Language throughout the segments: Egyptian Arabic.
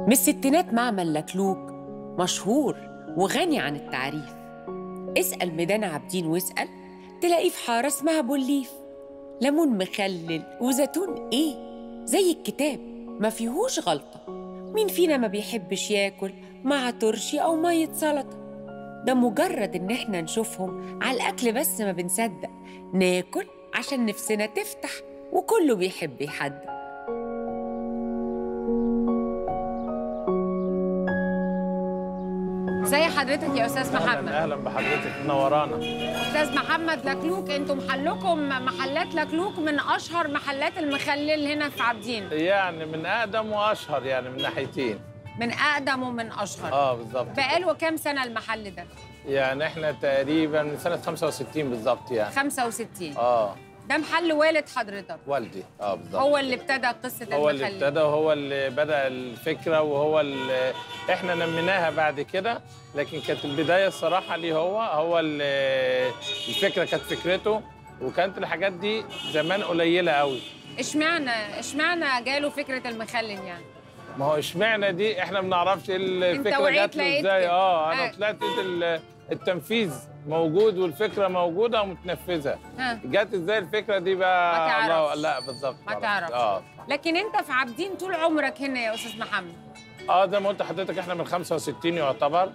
من الستينات معمل لكلوك مشهور وغني عن التعريف اسأل ميدان عابدين واسأل تلاقيه في حارة اسمها بوليف ليمون مخلل وزيتون ايه زي الكتاب ما فيهوش غلطة مين فينا ما بيحبش ياكل مع ترشي أو مية سلطة ده مجرد إن إحنا نشوفهم على الأكل بس ما بنصدق ناكل عشان نفسنا تفتح وكله بيحب يحدق زي حضرتك يا استاذ اهلا محمد اهلا بحضرتك منورانا استاذ محمد لكلوك انتوا محلكم محلات لكلوك من اشهر محلات المخلل هنا في عابدين يعني من اقدم واشهر يعني من ناحيتين من اقدم ومن اشهر اه بالظبط بقاله كام سنه المحل ده يعني احنا تقريبا من سنه 65 بالظبط يعني 65 اه ده محل والد حضرتك والدي اه بالظبط هو اللي ابتدى قصه هو اللي المخلل ابتدى وهو اللي بدا الفكره وهو اللي احنا نميناها بعد كده لكن كانت البدايه الصراحه ليه هو هو اللي الفكره كانت فكرته وكانت الحاجات دي زمان قليله قوي اشمعنى اشمعنى جاله فكره المخلل يعني ما هو اشمعنى دي احنا ما بنعرفش ايه الفكره وعيت جات له لقيت ازاي كده. اه انا آه. طلعت لقيت ال- التنفيذ موجود والفكره موجوده ومتنفذه ها جت ازاي الفكره دي بقى ما تعرفش. الله لا بالظبط ما معرفش. تعرفش. اه لكن انت في عابدين طول عمرك هنا يا استاذ محمد اه زي ما قلت لحضرتك احنا من 65 يعتبر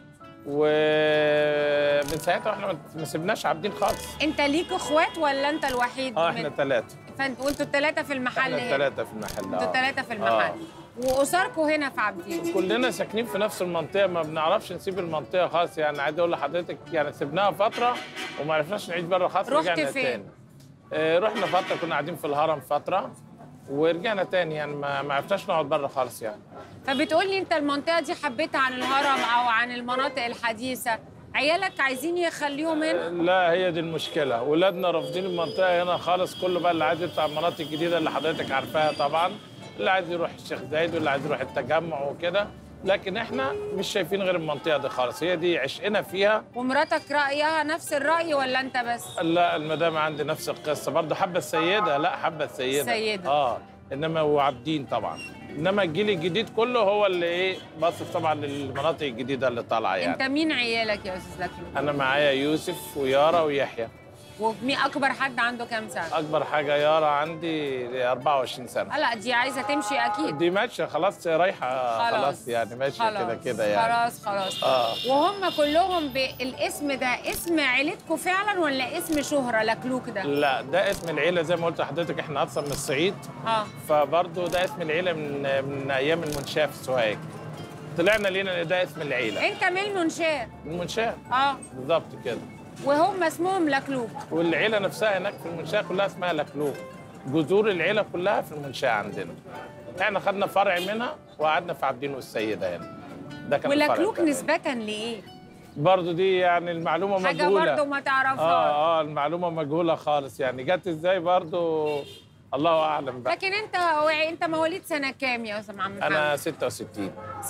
ومن ساعتها احنا ما- ما سيبناش عابدين خالص انت ليك اخوات ولا انت الوحيد اه من- احنا ثلاثه فانت وانتوا الثلاثه في المحل احنا هنا الثلاثه في المحل انتوا اه الثلاثه في المحل آه. واسركم هنا في عابدين كلنا ساكنين في نفس المنطقه ما بنعرفش نسيب المنطقه خالص يعني عايز اقول لحضرتك يعني سيبناها فتره وما عرفناش نعيش بره خالص رحت رجعنا فين؟ تاني آه رحنا فتره كنا قاعدين في الهرم فتره ورجعنا تاني يعني ما ما عرفناش نقعد بره خالص يعني فبتقول لي انت المنطقه دي حبيتها عن الهرم او عن المناطق الحديثه عيالك عايزين يخليهم هنا لا هي دي المشكله ولادنا رافضين المنطقه هنا خالص كله بقى اللي عايز يطلع المناطق الجديده اللي حضرتك عارفاها طبعا اللي عايز يروح الشيخ زايد واللي عايز يروح التجمع وكده لكن احنا مش شايفين غير المنطقه دي خالص هي دي عشقنا فيها ومراتك رايها نفس الراي ولا انت بس لا المدام عندي نفس القصه برضه حابه السيده لا حابه السيده السيدة. اه انما وعابدين طبعا انما الجيل الجديد كله هو اللي ايه باصص طبعا للمناطق الجديده اللي طالعه انت يعني مين عيالك يا استاذ لكلو انا معايا يوسف ويارا ويحيى ومين اكبر حد عنده كام سنه اكبر حاجه يارا عندي 24 سنه آه لا دي عايزه تمشي اكيد دي ماشيه خلاص رايحه خلاص, خلاص يعني ماشيه كده خلاص. كده يعني خلاص خلاص اه وهم كلهم بالاسم ده اسم عيلتكم فعلا ولا اسم شهره لكلوك ده لا ده اسم العيله زي ما قلت لحضرتك احنا اصلا من الصعيد اه فبرضه ده اسم العيله من من ايام المنشاه في سوهاج طلعنا لينا إن ده اسم العيله انت من المنشاه المنشاه اه بالظبط كده وهم اسمهم لكلوك والعيله نفسها هناك في المنشاه كلها اسمها لكلوك جذور العيله كلها في المنشاه عندنا احنا خدنا فرع منها وقعدنا في عابدين والسيده هنا ده كان الفرع ولكلوك بتاعنا. نسبه لايه برضه دي يعني المعلومه حاجه مجهوله برضو ما تعرفهاش اه اه المعلومه مجهوله خالص يعني جت ازاي برضه الله اعلم بقى لكن انت هو انت مواليد سنه كام يا استاذ محمد انا 66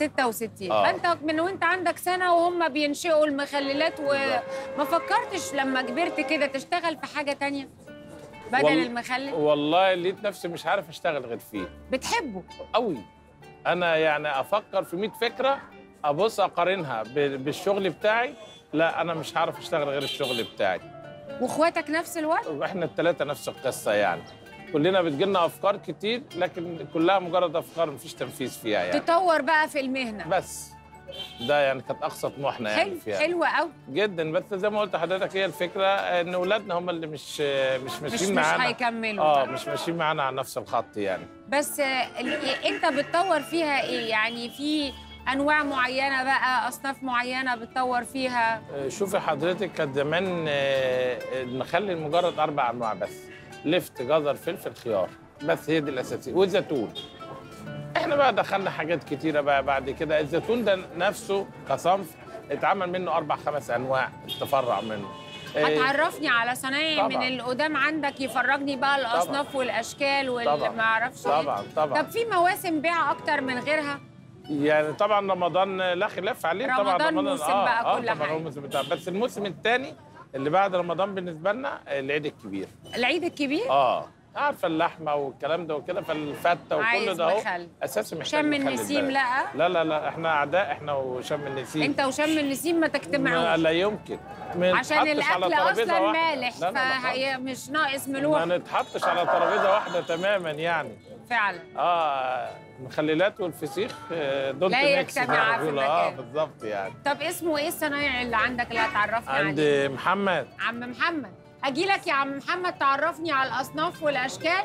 66 آه. فانت من وانت عندك سنه وهم بينشئوا المخللات وما فكرتش لما كبرت كده تشتغل في حاجه تانية بدل وال- المخلل والله لقيت نفسي مش عارف اشتغل غير فيه بتحبه قوي انا يعني افكر في 100 فكره ابص اقارنها ب- بالشغل بتاعي لا انا مش عارف اشتغل غير الشغل بتاعي واخواتك نفس الوقت احنا الثلاثه نفس القصه يعني كلنا بتجيلنا افكار كتير لكن كلها مجرد افكار مفيش تنفيذ فيها يعني تطور بقى في المهنه بس ده يعني كانت اقصى طموحنا يعني حلو فيها حلو قوي جدا بس زي ما قلت لحضرتك هي الفكره ان اولادنا هم اللي مش مش مش ماشيين مش معانا هيكملوا اه مش ماشيين معانا على نفس الخط يعني بس آه، ال- انت بتطور فيها ايه يعني في انواع معينه بقى اصناف معينه بتطور فيها آه، شوفي حضرتك كان زمان آه، نخلي مجرد اربع انواع بس لفت جزر فلفل خيار بس هي دي الاساسيه والزيتون احنا بقى دخلنا حاجات كتيره بقى بعد كده الزيتون ده نفسه كصنف اتعمل منه اربع خمس انواع تفرع منه آه، هتعرفني على صنايعي من طبعاً. القدام عندك يفرجني بقى الاصناف والاشكال واللي طبعاً. ما اعرفش إيه. طبعا طبعا طب في مواسم بيع اكتر من غيرها يعني طبعا رمضان لا خلاف عليه رمضان طبعا موسم بقى آه كل آه طبعا حاجة. هو الموسم بتاع بس الموسم الثاني اللي بعد رمضان بالنسبه لنا العيد الكبير العيد الكبير اه عارفه اللحمه والكلام ده وكده فالفته وكل عايز ده اهو مخلل. اساسي محتاج شم مخلل النسيم بقى. لا لا لا لا احنا اعداء احنا وشم النسيم انت وشم النسيم ما ما تجتمعوش لا يمكن ما عشان نتحطش على الاكل ترابيزة اصلا واحدة. مالح لا لا لا خالص. فهي مش ناقص ملوح ما نتحطش على ترابيزه واحده تماما يعني فعلا اه المخللات والفسيخ آه، دول لا ميكس يجتمعا في زي ما بيقولوا. اه مكان. بالظبط يعني طب اسمه ايه الصنايعي اللي عندك اللي هتعرفني عليه عند محمد عم محمد اجي لك يا عم محمد تعرفني على الاصناف والاشكال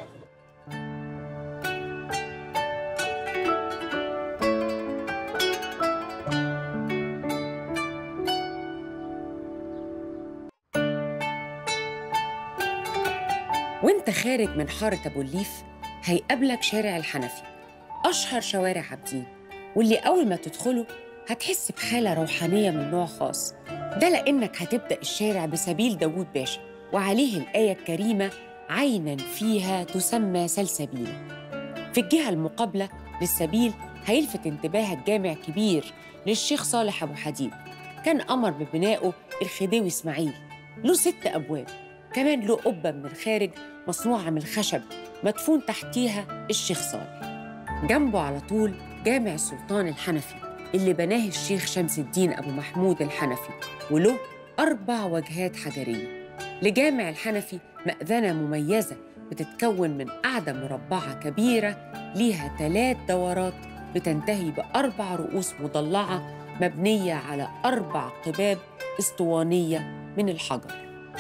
وانت خارج من حارة أبو الليف هيقابلك شارع الحنفي أشهر شوارع عابدين واللي أول ما تدخله هتحس بحالة روحانية من نوع خاص ده لأنك هتبدأ الشارع بسبيل داوود باشا وعليه الآية الكريمة عينا فيها تسمى سلسبيل في الجهة المقابلة للسبيل هيلفت انتباهك جامع كبير للشيخ صالح أبو حديد كان أمر ببنائه الخديوي إسماعيل له ست أبواب كمان له قبة من الخارج مصنوعة من الخشب مدفون تحتيها الشيخ صالح جنبه على طول جامع السلطان الحنفي اللي بناه الشيخ شمس الدين أبو محمود الحنفي وله أربع وجهات حجرية لجامع الحنفي مأذنة مميزة بتتكون من قاعدة مربعة كبيرة ليها ثلاث دورات بتنتهي بأربع رؤوس مضلعة مبنية على أربع قباب اسطوانية من الحجر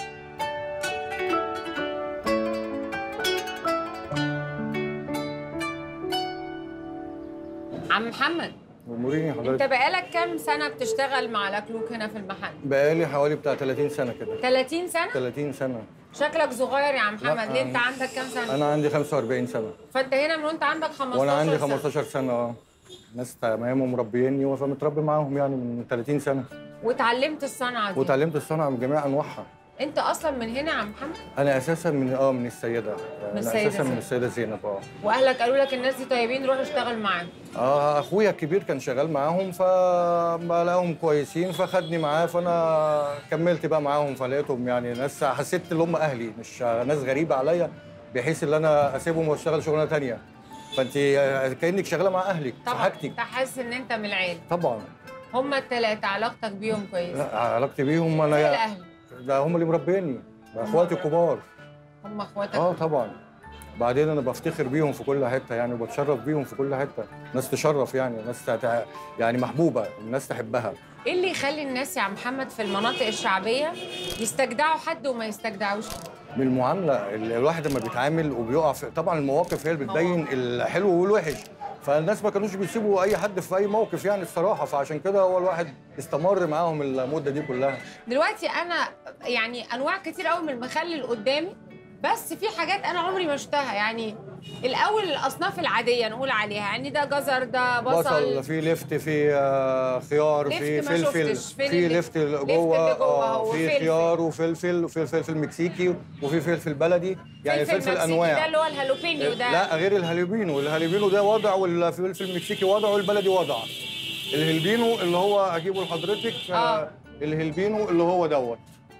عم محمد اموريني انت حضرتك بقالك كام سنه بتشتغل مع الاكلوك هنا في المحل بقالي حوالي بتاع 30 سنه كده 30 سنه 30 سنه شكلك صغير يا عم محمد لا، ليه انت أنا- عندك كام سنه انا عندي 45 سنه فانت هنا من وانت عندك 15 وانا عندي سنة. 15 سنه اه ناس تمام ومربيني فمتربي معاهم يعني من 30 سنه واتعلمت الصنعه دي وتعلمت الصنعه بجميع انواعها انت اصلا من هنا يا عم محمد انا اساسا من اه من السيده من انا السيدة اساسا من زينب. السيده زينب اه واهلك قالوا لك الناس دي طيبين روح اشتغل معاهم اه اخويا الكبير كان شغال معاهم فما لقاهم كويسين فخدني معاه فانا كملت بقى معاهم فلقيتهم يعني ناس حسيت ان هم اهلي مش ناس غريبه عليا بحيث ان انا اسيبهم واشتغل شغلانه تانية فانت كانك شغاله مع اهلك في طبعا حاجتك انت حاسس ان انت من العيله طبعا هما الثلاثه علاقتك بيهم كويسه لا علاقتي بيهم زي انا الاهل ده هم اللي مربيني ده اخواتي الكبار هم اخواتك اه طبعا بعدين انا بفتخر بيهم في كل حته يعني وبتشرف بيهم في كل حته ناس تشرف يعني ناس تع- يعني محبوبه الناس تحبها ايه اللي يخلي الناس يا عم محمد في المناطق الشعبيه يستجدعوا حد وما يستجدعوش من المعامله ال- الواحد لما بيتعامل وبيقع في طبعا المواقف هي اللي بتبين الحلو والوحش فالناس ما كانوش بيسيبوا اي حد في اي موقف يعني الصراحه فعشان كده هو الواحد استمر معاهم المده دي كلها دلوقتي انا يعني انواع كتير قوي من المخلل قدامي بس في حاجات انا عمري ما شفتها يعني الاول الاصناف العاديه نقول عليها يعني ده جزر ده بصل, بصل في لفت في آه، خيار لفت في ما فلفل شفتش. فين في اللفت؟ لفت اللي جوه جوه آه، هو في فلفل. خيار وفلفل وفي فلفل مكسيكي وفي فلفل بلدي يعني فلفل الفلفل مكسيكي انواع ده اللي هو الهالوبينيو ده لا غير الهاليبينو الهاليبينو ده وضع والفلفل المكسيكي وضع والبلدي وضع الهلبينو اللي هو اجيبه لحضرتك آه. آه. الهلبينو اللي هو دوت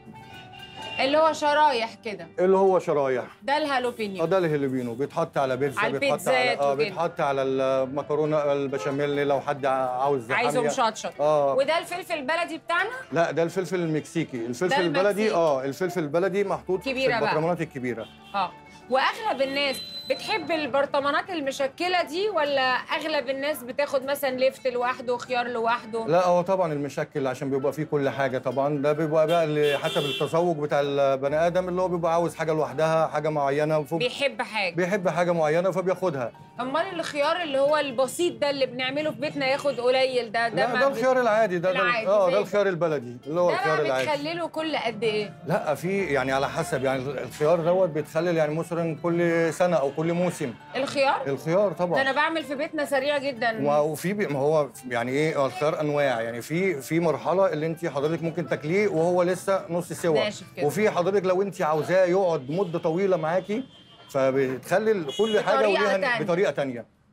اللي هو شرايح كده اللي هو شرايح ده اه الهالوبينيو ده الهلبينو بيتحط على بيتزا على بيتحط على البيتزات اه وكده. بيتحط على المكرونه البشاميل لو حد عاوز عايزه حامية. مشطشط اه وده الفلفل البلدي بتاعنا لا ده الفلفل المكسيكي الفلفل المكسيكي. البلدي اه الفلفل البلدي محطوط كبيرة في بقى. البطرمانات الكبيره اه واغلب الناس بتحب البرطمانات المشكله دي ولا اغلب الناس بتاخد مثلا لفت لوحده وخيار لوحده لا هو طبعا المشكل عشان بيبقى فيه كل حاجه طبعا ده بيبقى بقى اللي حسب التذوق بتاع البني ادم اللي هو بيبقى عاوز حاجه لوحدها حاجه معينه ف- بيحب حاجه بيحب حاجه معينه فبياخدها امال الخيار اللي هو البسيط ده اللي بنعمله في بيتنا ياخد قليل ده ده لا ما ده بي- الخيار العادي ده ده العادي اه زي ده ده. الخيار البلدي اللي هو ده الخيار بقى العادي بتخلله كل قد ايه لا في يعني على حسب يعني الخيار دوت بيتخلل يعني مثلا كل سنه او كل موسم الخيار الخيار ده طبعا انا بعمل في بيتنا سريع جدا ما- وفي بي- ما هو يعني ايه هو الخيار انواع يعني في في مرحله اللي انت حضرتك ممكن تاكليه وهو لسه نص سوا ناشف كده. وفي حضرتك لو انت عاوزاه يقعد مده طويله معاكي فبتخلي كل حاجه بطريقة وليها تانية. بطريقه تانية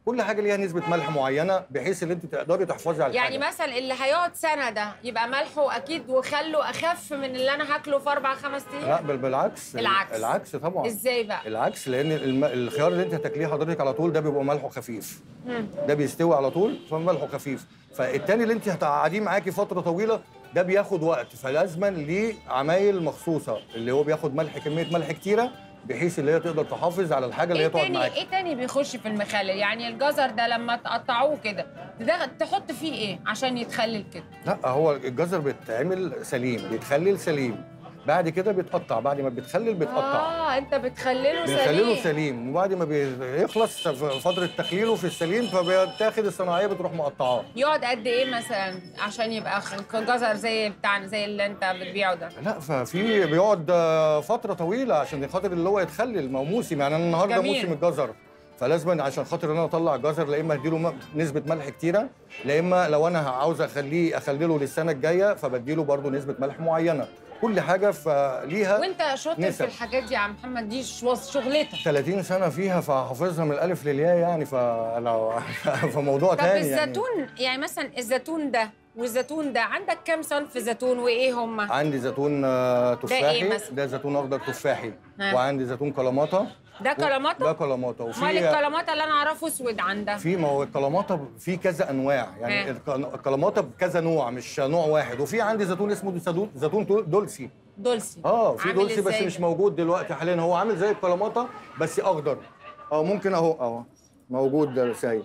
كل حاجه ليها نسبه ملح معينه بحيث ان انت تقدري تحافظي على يعني الحاجة. مثلا اللي هيقعد سنه ده يبقى ملحه اكيد وخله اخف من اللي انا هاكله في اربع خمس لا ايام بل بالعكس العكس. العكس طبعا ازاي بقى العكس لان الم... الخيار اللي انت هتاكليه حضرتك على طول ده بيبقى ملحه خفيف مم. ده بيستوي على طول فملحه خفيف فالتاني اللي انت هتقعديه معاكي فتره طويله ده بياخد وقت فلازما ليه عمايل مخصوصه اللي هو بياخد ملح كميه ملح كتيره بحيث اللي هي تقدر تحافظ على الحاجه اللي ايه هي تقعد تاني معاكي ايه تاني بيخش في المخلل يعني الجزر ده لما تقطعوه كده ده تحط فيه ايه عشان يتخلل كده لا هو الجزر بيتعمل سليم بيتخلل سليم بعد كده بيتقطع بعد ما بيتخلل بيتقطع اه انت بتخلله بنخلله سليم سليم وبعد ما بيخلص في فتره تخليله في السليم فبتاخد الصناعيه بتروح مقطعاه يقعد قد ايه مثلا عشان يبقى خ- جزر زي بتاعنا زي اللي انت بتبيعه ده لا ففي بيقعد آه، فتره طويله عشان خاطر اللي هو يتخلل ما هو موسم يعني انا النهارده جميل. موسم الجزر فلازم عشان خاطر ان انا اطلع الجزر لا اما اديله م- نسبه ملح كتيره لا اما لو انا عاوز اخليه اخلله للسنه الجايه فبديله برضه نسبه ملح معينه كل حاجه فليها وانت شاطر في نسب. الحاجات دي يا عم محمد دي شو- شغلتك 30 سنه فيها فحافظها من الالف للياء يعني فانا فموضوع طب تاني يعني الزيتون يعني مثلا الزيتون ده والزيتون ده عندك كام صنف زيتون وايه هم عندي زيتون آه، تفاحي مثلا؟ ده زيتون اخضر تفاحي ها. وعندي زيتون كلاماتا ده ده كلاماتا كلاماتا امال وفي الكلاماتا اللي انا اعرفه اسود عندها في ما هو الكلاماتا في كذا انواع يعني ها. الك- الكلاماتا بكذا نوع مش نوع واحد وفي عندي زيتون اسمه زيتون زيتون دولسي دولسي اه في عامل دولسي بس إزاي مش ده؟ موجود دلوقتي حاليا هو عامل زي الكلاماتا بس اخضر اه ممكن اهو اهو موجود ده سايب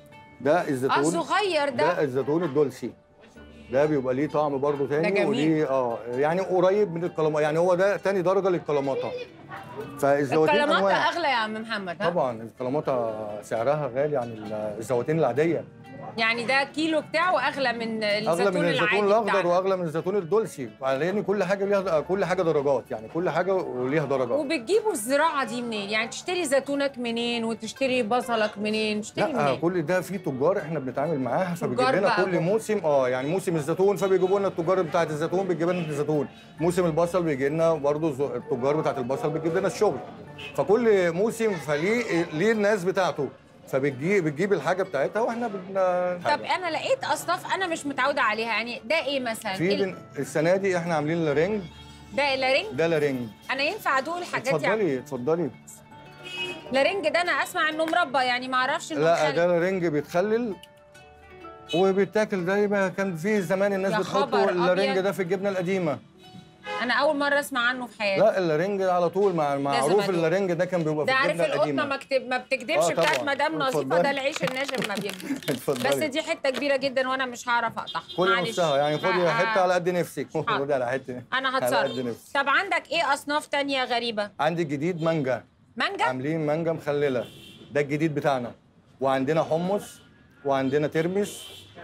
ده اه الزيتون صغير ده ده الزيتون الدولسي ده بيبقى ليه طعم برضه تاني جميل. وليه اه يعني قريب من الكلاماتا يعني هو ده تاني درجه للكلاماتا فالزواتين الكلاماتا انواع اغلى يا عم محمد ها؟ طبعا الكلاماتا سعرها غالي عن الزواتين العاديه يعني ده كيلو بتاعه اغلى من الزيتون اغلى من الزيتون العادي الاخضر بتاعنا. واغلى من الزيتون الدولسي لان كل حاجه ليها كل حاجه درجات يعني كل حاجه وليها درجه وبتجيبوا الزراعه دي منين يعني تشتري زيتونك منين وتشتري بصلك منين تشتري لا منين كل ده في تجار احنا بنتعامل معاها فبيجيب تجار لنا بقى كل هم. موسم اه يعني موسم الزيتون فبيجيبوا لنا التجار بتاعه الزيتون بتجيب لنا الزيتون موسم البصل بيجي لنا برضه ز- التجار بتاعه البصل بتجيب لنا الشغل فكل موسم فليه ليه الناس بتاعته فبتجيب بتجيب الحاجه بتاعتها واحنا بن طب انا لقيت اصناف انا مش متعوده عليها يعني ده ايه مثلا في ال- بن... السنه دي احنا عاملين لارنج ده لارنج ده لارنج انا ينفع ادوق الحاجات دي اتفضلي اتفضلي لارنج ده انا اسمع انه مربى يعني ما اعرفش انه لا مخلل. ده الرنج بيتخلل وبيتاكل زي ما كان فيه زمان الناس يا بتحطوا خبر الرنج أبيض. ده في الجبنه القديمه انا اول مره اسمع عنه في حياتي لا الرنج على طول مع معروف زمانه. الرنج ده كان بيبقى في ده عارف الجبنه القطه القديمه ما, كتب ما بتكدبش آه بتاعت طبعاً. مدام نظيفه اتفضلي. ده العيش الناشف ما بيكدبش بس اتفضلي دي حته كبيره جدا وانا مش هعرف اقطعها كل معلش. نصها يعني خدي آه، حته على قد نفسك حاضر. خدي على حته انا على قد هتصرف نفسك طب عندك ايه اصناف تانية غريبه عندي جديد مانجا مانجا عاملين مانجا مخلله ده الجديد بتاعنا وعندنا حمص وعندنا ترمس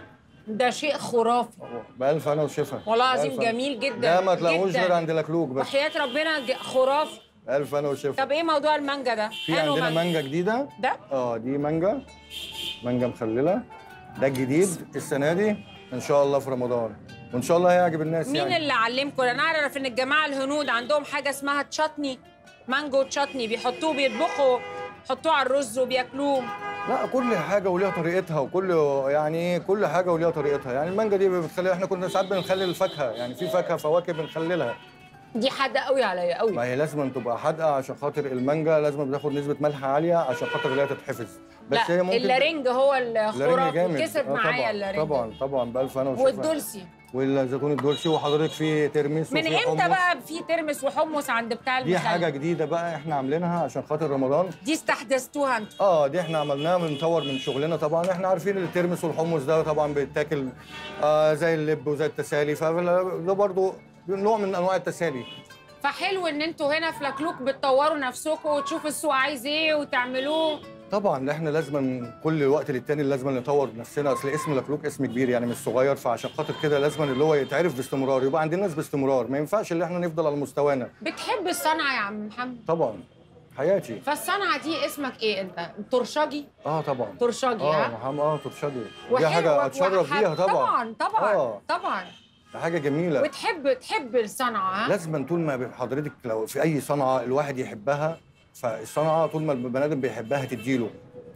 ده شيء خرافي بألف أنا وشفا والله بألف العظيم أنا. جميل جدا ده ما تلاقوش جداً. غير عند لكلوك بس وحياه ربنا ج- خرافي ألف أنا وشفا طب ايه موضوع المانجا ده في أنو عندنا مانجا جديدة ده اه دي مانجا مانجا مخللة ده الجديد السنة دي إن شاء الله في رمضان وإن شاء الله هيعجب الناس مين يعني اللي علمكم انا اعرف ان الجماعه الهنود عندهم حاجه اسمها تشاتني مانجو تشاتني بيحطوه بيطبخوا يحطوه على الرز وبياكلوه لا كل حاجة وليها طريقتها وكل يعني إيه، كل حاجة وليها طريقتها يعني المانجا دي بتخلي احنا كنا ساعات بنخلل الفاكهة يعني في فاكهة فواكه بنخللها دي حاده قوي عليا قوي ما هي لازم تبقى حادقة عشان خاطر المانجا لازم بتاخد نسبة ملح عالية عشان خاطر لا تتحفظ بس لا هي ممكن اللارنج هو اللارنج الخرافي جامد كسب آه معايا طبعا اللارنج طبعا طبعا بألف أنا وشفا والدولسي والزيتون الدولسي وحضرتك في ترمس من وفي امتى حمص. بقى في ترمس وحمص عند بتاع دي المخلل حاجة جديدة بقى احنا عاملينها عشان خاطر رمضان دي استحدثتوها انتوا اه دي احنا عملناها بنطور من شغلنا طبعا احنا عارفين الترمس والحمص ده طبعا بيتاكل آه زي اللب وزي التسالي فده برضو نوع من انواع التسالي فحلو ان انتوا هنا في لكلوك بتطوروا نفسكم وتشوفوا السوق عايز ايه وتعملوه طبعا احنا لازم كل وقت للتاني لازم نطور نفسنا اصل اسم لكلوك اسم كبير يعني مش صغير فعشان خاطر كده لازم اللي هو يتعرف باستمرار يبقى عندنا ناس باستمرار ما ينفعش اللي احنا نفضل على مستوانا بتحب الصنعه يا عم محمد طبعا حياتي فالصنعه دي اسمك ايه انت ترشجي اه طبعا ترشجي اه ها محمد اه ترشدي دي وحلو حاجه اتشرف وح- بيها طبعا طبعا طبعا آه. طبعا ده حاجه جميله وتحب تحب الصنعه ها لازم طول ما حضرتك لو في اي صنعه الواحد يحبها فالصنعه طول ما البني ادم بيحبها تديله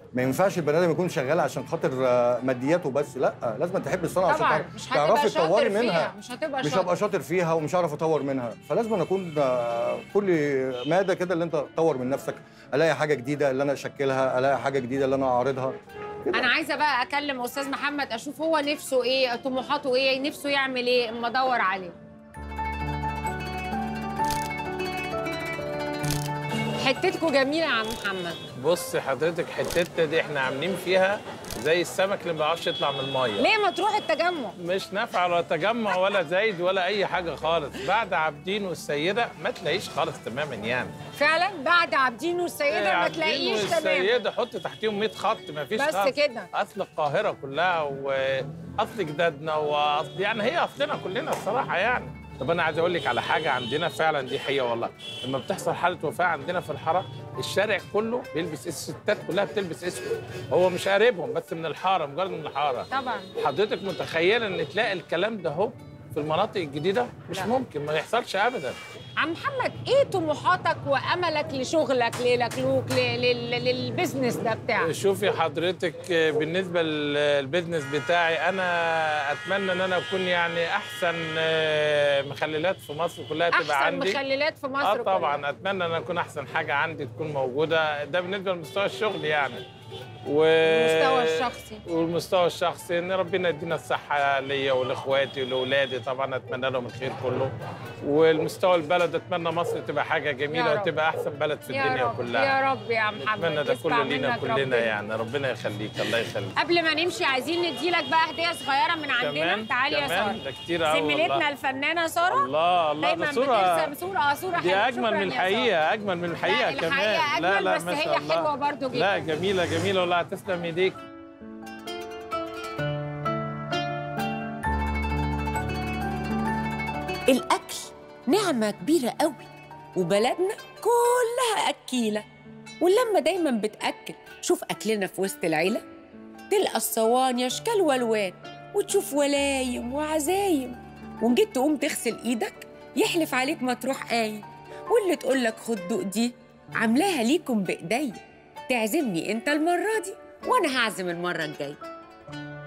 ما ينفعش البني ادم يكون شغال عشان خاطر آه، مادياته بس لا لازم تحب الصنعه عشان طبعا تعرف- مش هتبقى تعرفي شاطر تطوري فيها منها مش هتبقى مش شاطر هبقى شاطر فيها ومش هعرف اطور منها فلازم أنا اكون آه، كل ماده كده اللي انت تطور من نفسك الاقي حاجه جديده اللي انا اشكلها الاقي حاجه جديده اللي انا اعرضها انا عايزه بقى اكلم استاذ محمد اشوف هو نفسه ايه طموحاته ايه نفسه يعمل ايه اما ادور عليه حتتكم جميله يا عم محمد بص حضرتك حتتنا دي احنا عاملين فيها زي السمك اللي ما بيعرفش يطلع من الميه ليه ما تروح التجمع مش نافع ولا تجمع ولا زايد ولا اي حاجه خالص بعد عابدين والسيده ما تلاقيش خالص تماما يعني فعلا بعد عابدين والسيده ما عابدين تلاقيش تمام والسيده حط تحتيهم 100 خط ما فيش بس خالص. كده. اصل القاهره كلها واصل جدادنا واصل يعني هي اصلنا كلنا الصراحه يعني طب انا عايز اقول لك على حاجه عندنا فعلا دي حقيقه والله لما بتحصل حاله وفاه عندنا في الحاره الشارع كله بيلبس اسود الستات كلها بتلبس اسود هو مش قريبهم بس من الحاره مجرد من الحاره طبعا حضرتك متخيله ان تلاقي الكلام ده هو في المناطق الجديده مش لا. ممكن ما يحصلش ابدا عم محمد ايه طموحاتك واملك لشغلك للكلوك ل- لل- للبزنس ده بتاعك شوفي حضرتك بالنسبه للبيزنس بتاعي انا اتمنى ان انا اكون يعني احسن مخللات في مصر كلها تبقى احسن عندي مخللات في مصر اه كلها. طبعا اتمنى ان اكون احسن حاجه عندي تكون موجوده ده بالنسبه لمستوى الشغل يعني و... المستوى الشخصي. والمستوى الشخصي ان ربنا يدينا الصحه ليا ولاخواتي ولاولادي طبعا اتمنى لهم الخير كله والمستوى البلد اتمنى مصر تبقى حاجه يا جميله رب. وتبقى احسن بلد في يا الدنيا رب كلها يا رب يا محمد اتمنى ده يسمع كله لينا منك كلنا ربنا. يعني ربنا يخليك الله يخليك قبل ما نمشي عايزين نديلك بقى هديه صغيره من عندنا كمان تعالي يا كمان ساره ده كتير قوي زميلتنا والله الفنانه ساره الله الله دايما ده صوره بترسم صوره اه صوره دي حلوة. اجمل شكراً من يا الحقيقه اجمل من الحقيقه لا، كمان الحقيقة أجمل، بس ما هي شاء الله. حلوة برضو جدا. لا جميله جميله والله تسلم ايديك الأكل نعمة كبيرة قوي وبلدنا كلها أكيلة واللمة دايما بتأكل شوف أكلنا في وسط العيلة تلقى الصواني أشكال والوان وتشوف ولايم وعزايم وإن جيت تقوم تغسل إيدك يحلف عليك ما تروح قايم واللي تقولك خد دوق دي عاملاها ليكم بإيدي تعزمني أنت المرة دي وأنا هعزم المرة الجاية